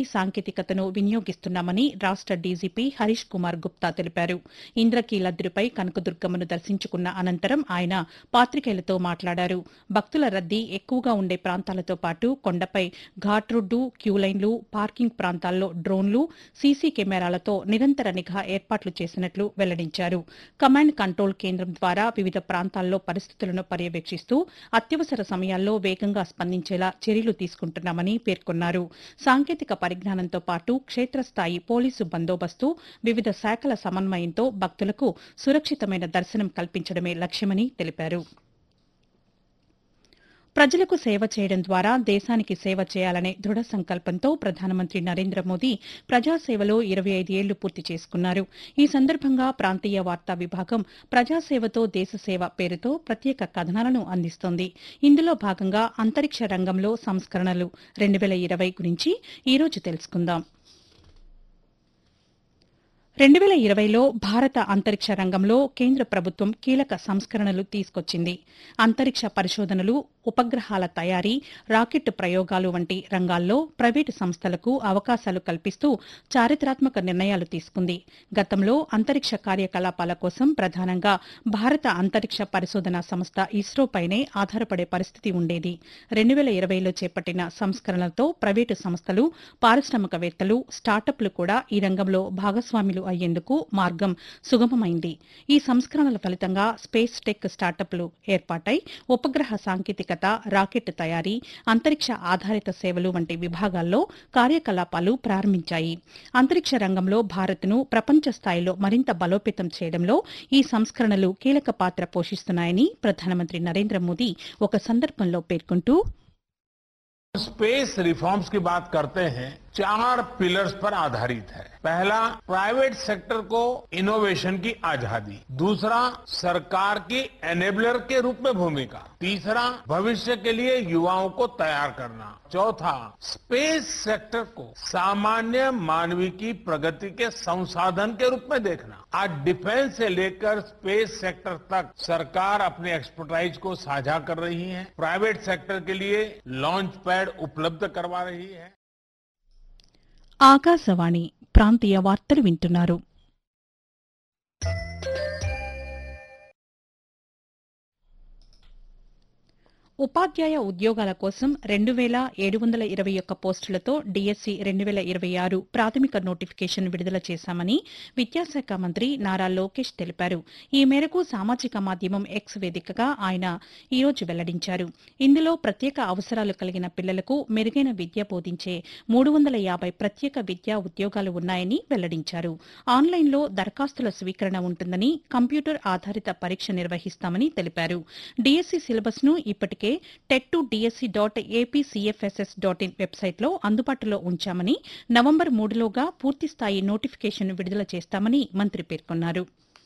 సాంకేతికతను వినియోగిస్తున్నామని రాష్ట డీజీపీ హరీష్ కుమార్ గుప్తా తెలిపారు ఇంద్రకీలద్రిపై కనకదుర్గమ్మను దర్శించుకున్న అనంతరం ఆయన పాతికేయులతో మాట్లాడారు భక్తుల రద్దీ ఎక్కువగా ఉండే ప్రాంతాలతో పాటు కొండపై ఘాట్ రోడ్డు క్యూలైన్లు పార్కింగ్ ప్రాంతాల్లో డ్రోన్లు సీసీ కెమెరాలతో నిరంతర నిఘా ఏర్పాట్లు చేసినట్లు వెల్లడించారు కమాండ్ కంట్రోల్ కేంద్రం ద్వారా వివిధ ప్రాంతాల్లో పరిస్థితులను పర్యవేక్షిస్తూ అత్యవసర సమయాల్లో వేగంగా స్పందించేలా చర్యలు తీసుకుంటున్నామని పేర్కొన్నారు సాంకేతిక పరిజ్ఞానంతో పాటు క్షేత్రస్థాయి పోలీసు బందోబస్తు వివిధ శాఖల సమన్వయంతో భక్తులకు సురక్షితమైన దర్శనం కల్పించడమే లక్ష్యమని తెలిపారు ప్రజలకు సేవ చేయడం ద్వారా దేశానికి సేవ చేయాలనే దృఢ సంకల్పంతో ప్రధానమంత్రి నరేంద్ర మోదీ ప్రజాసేవలో ఇరవై ఐదు ఏళ్లు పూర్తి చేసుకున్నారు ఈ సందర్భంగా ప్రాంతీయ వార్తా విభాగం ప్రజాసేవతో దేశసేవ పేరుతో ప్రత్యేక కథనాలను అందిస్తోంది ఇందులో భాగంగా అంతరిక్ష రంగంలో సంస్కరణలు రెండు వేల ఇరవై గురించి ఈరోజు తెలుసుకుందాం రెండు వేల ఇరవైలో భారత అంతరిక్ష రంగంలో కేంద్ర ప్రభుత్వం కీలక సంస్కరణలు తీసుకొచ్చింది అంతరిక్ష పరిశోధనలు ఉపగ్రహాల తయారీ రాకెట్ ప్రయోగాలు వంటి రంగాల్లో ప్రైవేటు సంస్థలకు అవకాశాలు కల్పిస్తూ చారిత్రాత్మక నిర్ణయాలు తీసుకుంది గతంలో అంతరిక్ష కార్యకలాపాల కోసం ప్రధానంగా భారత అంతరిక్ష పరిశోధన సంస్థ ఇస్రోపైనే ఆధారపడే పరిస్థితి ఉండేది రెండు వేల ఇరవైలో చేపట్టిన సంస్కరణలతో ప్రైవేటు సంస్థలు పారిశ్రామికవేత్తలు స్టార్టప్లు కూడా ఈ రంగంలో భాగస్వాములు అయ్యేందుకు మార్గం సుగమమైంది ఈ సంస్కరణల ఫలితంగా స్పేస్ టెక్ స్టార్టప్లు ఏర్పాటై ఉపగ్రహ సాంకేతికత రాకెట్ తయారీ అంతరిక్ష ఆధారిత సేవలు వంటి విభాగాల్లో కార్యకలాపాలు ప్రారంభించాయి అంతరిక్ష రంగంలో భారత్ను ప్రపంచ స్థాయిలో మరింత బలోపేతం చేయడంలో ఈ సంస్కరణలు కీలక పాత్ర పోషిస్తున్నాయని ప్రధానమంత్రి నరేంద్ర మోదీ ఒక సందర్భంలో పేర్కొంటూ स्पेस रिफॉर्म्स की बात करते हैं चार पिलर्स पर आधारित है पहला प्राइवेट सेक्टर को इनोवेशन की आजादी दूसरा सरकार की एनेबलर के रूप में भूमिका तीसरा भविष्य के लिए युवाओं को तैयार करना चौथा स्पेस सेक्टर को सामान्य मानवीय की प्रगति के संसाधन के रूप में देखना आज डिफेंस से लेकर स्पेस सेक्टर तक सरकार अपने एक्सपर्टाइज को साझा कर रही है प्राइवेट सेक्टर के लिए लॉन्च पैड उपलब्ध करवा रही है ఆకాశవాణి ప్రాంతీయ వార్తలు వింటున్నారు ఉపాధ్యాయ ఉద్యోగాల కోసం రెండు వేల ఏడు వందల ఇరవై ఒక్క పోస్టులతో డీఎస్సీ రెండు వేల ఇరవై ఆరు ప్రాథమిక నోటిఫికేషన్ విడుదల చేశామని విద్యాశాఖ మంత్రి నారా లోకేష్ తెలిపారు ఈ మేరకు సామాజిక మాధ్యమం ఎక్స్ వేదికగా ఆయన ఈ రోజు వెల్లడించారు ఇందులో ప్రత్యేక అవసరాలు కలిగిన పిల్లలకు మెరుగైన విద్య బోధించే మూడు వందల యాభై ప్రత్యేక విద్యా ఉద్యోగాలు ఉన్నాయని వెల్లడించారు ఆన్లైన్లో దరఖాస్తుల స్వీకరణ ఉంటుందని కంప్యూటర్ ఆధారిత పరీక్ష నిర్వహిస్తామని తెలిపారు డీఎస్సీ సిలబస్ ను ఇప్పటికే TET two DSC dot APCFSS dot in వెబ్సైట్లో అందుబాటులో ఉంచామని నవంబర్ మూడులోగా పూర్తిస్థాయి నోటిఫికేషన్ విడుదల చేస్తామని మంత్రి పేర్కొన్నారు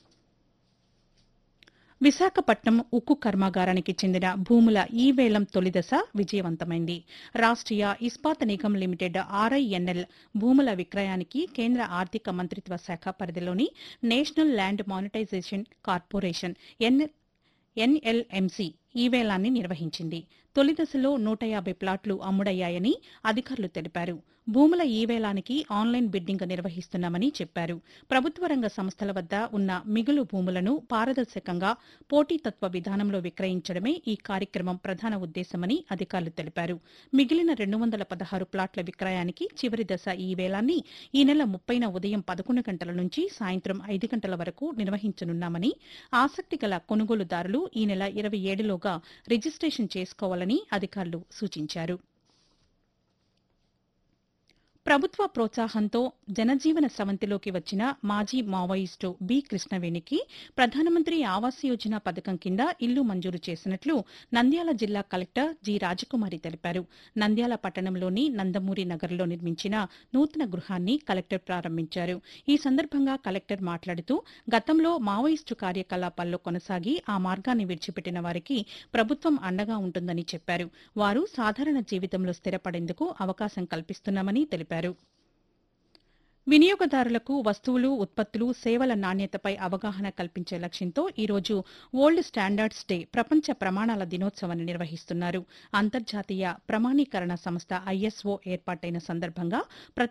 విశాఖపట్నం ఉక్కు కర్మాగారానికి చెందిన భూముల ఈ వేలం తొలిదశ విజయవంతమైంది రాష్ట్రీయ ఇస్పాత్ నిగమ్ లిమిటెడ్ ఆర్ఐఎన్ఎల్ భూముల విక్రయానికి కేంద్ర ఆర్థిక మంత్రిత్వ శాఖ పరిధిలోని national land monetisation corporation NLMC ఈ వేలాన్ని నిర్వహించింది తొలి దశలో నూట యాభై ప్లాట్లు అమ్ముడయ్యాయని అధికారులు తెలిపారు భూముల ఈ వేలానికి ఆన్లైన్ బిడ్డింగ్ నిర్వహిస్తున్నామని చెప్పారు ప్రభుత్వ రంగ సంస్థల వద్ద ఉన్న మిగులు భూములను పారదర్శకంగా పోటీతత్వ విధానంలో విక్రయించడమే ఈ కార్యక్రమం ప్రధాన ఉద్దేశమని అధికారులు తెలిపారు మిగిలిన రెండు వందల పదహారు ప్లాట్ల విక్రయానికి చివరి దశ ఈ వేలాన్ని ఈ నెల ముప్పైన ఉదయం పదకొండు గంటల నుంచి సాయంత్రం ఐదు గంటల వరకు నిర్వహించనున్నామని ఆసక్తి గల కొనుగోలుదారులు ఈ నెల ఇరవై ఏడులోగా రిజిస్ట్రేషన్ చేసుకోవాలని అధికారులు సూచించారు ప్రభుత్వ ప్రోత్సాహంతో జనజీవన స్రవంతిలోకి వచ్చిన మాజీ మావోయిస్టు బి కృష్ణవేణికి ప్రధానమంత్రి ఆవాస్ యోజన పథకం కింద ఇల్లు మంజూరు చేసినట్లు నంద్యాల జిల్లా కలెక్టర్ జి రాజకుమారి తెలిపారు నంద్యాల పట్టణంలోని నందమూరి నగర్లో నిర్మించిన నూతన గృహాన్ని కలెక్టర్ ప్రారంభించారు ఈ సందర్భంగా కలెక్టర్ మాట్లాడుతూ గతంలో మావోయిస్టు కార్యకలాపాల్లో కొనసాగి ఆ మార్గాన్ని విడిచిపెట్టిన వారికి ప్రభుత్వం అండగా ఉంటుందని చెప్పారు వారు సాధారణ జీవితంలో స్థిరపడేందుకు అవకాశం కల్పిస్తున్నామని తెలిపారు వినియోగదారులకు వస్తువులు ఉత్పత్తులు సేవల నాణ్యతపై అవగాహన కల్పించే లక్ష్యంతో ఈరోజు ఓల్డ్ స్టాండర్డ్స్ డే ప్రపంచ ప్రమాణాల దినోత్సవాన్ని నిర్వహిస్తున్నారు అంతర్జాతీయ ప్రమాణీకరణ సంస్థ ఐఎస్ఓ ఏర్పాటైన సందర్భంగా